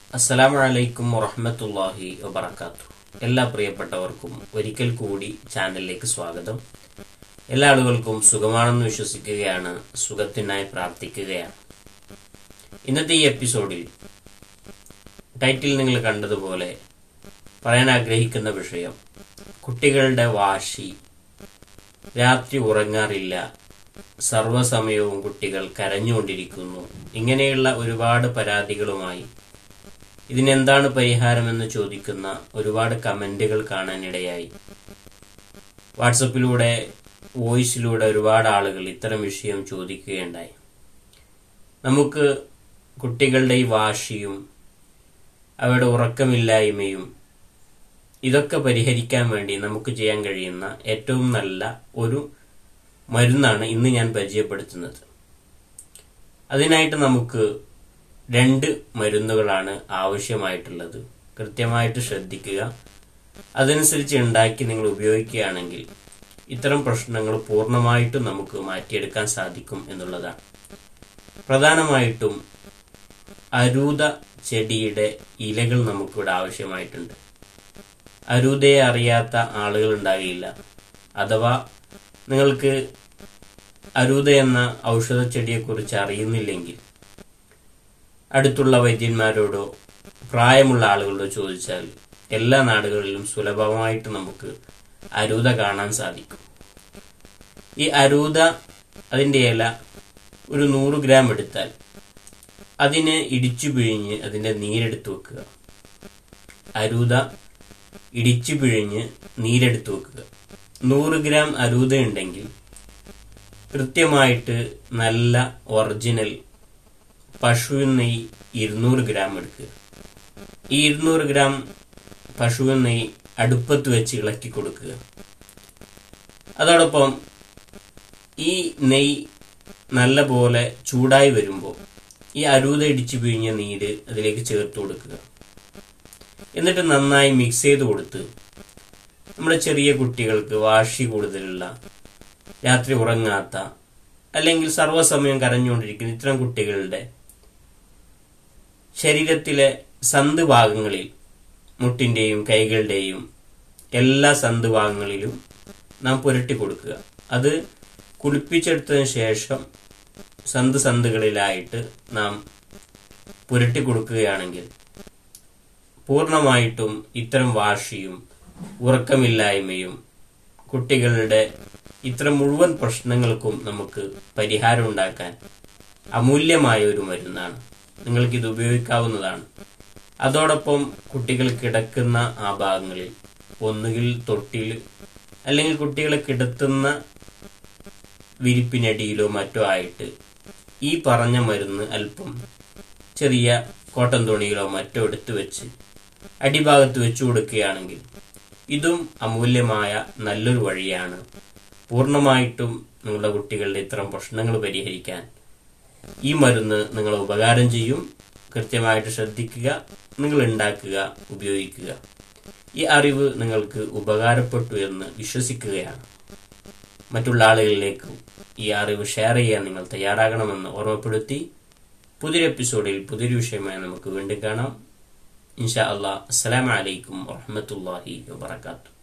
അസ്സലാമു അലൈക്കും വറഹ്മത്തുള്ളാഹി വബറകാത്തു എല്ലാ പ്രിയപ്പെട്ടവർക്കും ഒരിക്കൽ കൂടി ചാനലിലേക്ക് സ്വാഗതം എല്ലാ ആളുകൾക്കും സുഖമാണെന്ന് വിശ്വസിക്കുകയാണ് സുഖത്തിനായി പ്രാർത്ഥിക്കുകയാണ് ഇന്നത്തെ ഈ എപ്പിസോഡിൽ ടൈറ്റിൽ നിങ്ങൾ കണ്ടതുപോലെ പറയാൻ ആഗ്രഹിക്കുന്ന വിഷയം കുട്ടികളുടെ വാശി രാത്രി ഉറങ്ങാറില്ല സർവ്വസമയവും കുട്ടികൾ കരഞ്ഞുകൊണ്ടിരിക്കുന്നു ഇങ്ങനെയുള്ള ഒരുപാട് പരാതികളുമായി ഇതിനെന്താണ് പരിഹാരമെന്ന് ചോദിക്കുന്ന ഒരുപാട് കമന്റുകൾ കാണാനിടയായി വാട്സപ്പിലൂടെ വോയിസിലൂടെ ഒരുപാട് ആളുകൾ ഇത്തരം വിഷയം ചോദിക്കുകയുണ്ടായി നമുക്ക് കുട്ടികളുടെ ഈ വാശിയും അവരുടെ ഉറക്കമില്ലായ്മയും ഇതൊക്കെ പരിഹരിക്കാൻ വേണ്ടി നമുക്ക് ചെയ്യാൻ കഴിയുന്ന ഏറ്റവും നല്ല ഒരു മരുന്നാണ് ഇന്ന് ഞാൻ പരിചയപ്പെടുത്തുന്നത് അതിനായിട്ട് നമുക്ക് രണ്ട് മരുന്നുകളാണ് ആവശ്യമായിട്ടുള്ളത് കൃത്യമായിട്ട് ശ്രദ്ധിക്കുക അതനുസരിച്ച് ഉണ്ടാക്കി നിങ്ങൾ ഉപയോഗിക്കുകയാണെങ്കിൽ ഇത്തരം പ്രശ്നങ്ങൾ പൂർണ്ണമായിട്ടും നമുക്ക് മാറ്റിയെടുക്കാൻ സാധിക്കും എന്നുള്ളതാണ് പ്രധാനമായിട്ടും അരൂത ചെടിയുടെ ഇലകൾ നമുക്കിവിടെ ആവശ്യമായിട്ടുണ്ട് അരൂതയെ അറിയാത്ത ആളുകൾ ഉണ്ടാകില്ല അഥവാ നിങ്ങൾക്ക് അരൂത എന്ന ഔഷധ ചെടിയെക്കുറിച്ച് അറിയുന്നില്ലെങ്കിൽ അടുത്തുള്ള വൈദ്യന്മാരോടോ പ്രായമുള്ള ആളുകളോടോ ചോദിച്ചാൽ എല്ലാ നാടുകളിലും സുലഭമായിട്ട് നമുക്ക് അരൂത കാണാൻ സാധിക്കും ഈ അരൂത അതിൻ്റെ ഇല ഒരു നൂറ് ഗ്രാം എടുത്താൽ അതിനെ ഇടിച്ചു പിഴിഞ്ഞ് അതിൻ്റെ നീരെടുത്ത് വെക്കുക അരൂത ഇടിച്ചു പിഴിഞ്ഞ് നീരെടുത്ത് വെക്കുക നൂറ് ഗ്രാം അരൂത ഉണ്ടെങ്കിൽ കൃത്യമായിട്ട് നല്ല ഒറിജിനൽ പശുവിൻ നെയ്യ് ഇരുന്നൂറ് ഗ്രാം എടുക്കുക ഈ ഇരുന്നൂറ് ഗ്രാം പശുവിൻ നെയ്യ് അടുപ്പത്ത് വെച്ച് ഇളക്കി കൊടുക്കുക അതോടൊപ്പം ഈ നെയ്യ് നല്ല പോലെ ചൂടായി വരുമ്പോൾ ഈ അരൂത ഇടിച്ചു പിഴിഞ്ഞ നീര് അതിലേക്ക് ചേർത്ത് കൊടുക്കുക എന്നിട്ട് നന്നായി മിക്സ് ചെയ്ത് കൊടുത്ത് നമ്മുടെ ചെറിയ കുട്ടികൾക്ക് വാശി കൂടുതലുള്ള രാത്രി ഉറങ്ങാത്ത അല്ലെങ്കിൽ സർവ്വസമയം കരഞ്ഞുകൊണ്ടിരിക്കുന്ന ഇത്തരം കുട്ടികളുടെ ശരീരത്തിലെ സന്ത് ഭാഗങ്ങളിൽ മുട്ടിൻ്റെയും കൈകളുടെയും എല്ലാ സന്ത് ഭാഗങ്ങളിലും നാം പുരട്ടി കൊടുക്കുക അത് കുളിപ്പിച്ചെടുത്തതിന് ശേഷം സന്ത് സന്തുകളിലായിട്ട് നാം പുരട്ടി കൊടുക്കുകയാണെങ്കിൽ പൂർണ്ണമായിട്ടും ഇത്തരം വാശിയും ഉറക്കമില്ലായ്മയും കുട്ടികളുടെ ഇത്തരം മുഴുവൻ പ്രശ്നങ്ങൾക്കും നമുക്ക് പരിഹാരം ഉണ്ടാക്കാൻ അമൂല്യമായ ഒരു മരുന്നാണ് നിങ്ങൾക്കിത് ഉപയോഗിക്കാവുന്നതാണ് അതോടൊപ്പം കുട്ടികൾ കിടക്കുന്ന ആ ഭാഗങ്ങളിൽ ഒന്നുകിൽ തൊട്ടിൽ അല്ലെങ്കിൽ കുട്ടികളെ കിടത്തുന്ന വിരിപ്പിനടിയിലോ മറ്റോ ആയിട്ട് ഈ പറഞ്ഞ മരുന്ന് അല്പം ചെറിയ കോട്ടൺ തുണിയിലോ മറ്റോ എടുത്തു വെച്ച് അടിഭാഗത്ത് വെച്ചു കൊടുക്കുകയാണെങ്കിൽ ഇതും അമൂല്യമായ നല്ലൊരു വഴിയാണ് പൂർണ്ണമായിട്ടും നിങ്ങളുടെ കുട്ടികളുടെ ഇത്തരം പ്രശ്നങ്ങൾ പരിഹരിക്കാൻ ഈ മരുന്ന് നിങ്ങളെ ഉപകാരം ചെയ്യും കൃത്യമായിട്ട് ശ്രദ്ധിക്കുക നിങ്ങൾ ഉണ്ടാക്കുക ഉപയോഗിക്കുക ഈ അറിവ് നിങ്ങൾക്ക് ഉപകാരപ്പെട്ടു എന്ന് വിശ്വസിക്കുകയാണ് മറ്റുള്ള ആളുകളിലേക്ക് ഈ അറിവ് ഷെയർ ചെയ്യാൻ നിങ്ങൾ തയ്യാറാകണമെന്ന് ഓർമ്മപ്പെടുത്തി പുതിയൊരു എപ്പിസോഡിൽ പുതിയൊരു വിഷയമായി നമുക്ക് വീണ്ടും കാണാം ഇൻഷാ അള്ളാഹ് അസ്സലാമലൈക്കും വാഹമത്തല്ലാഹി വാത്തു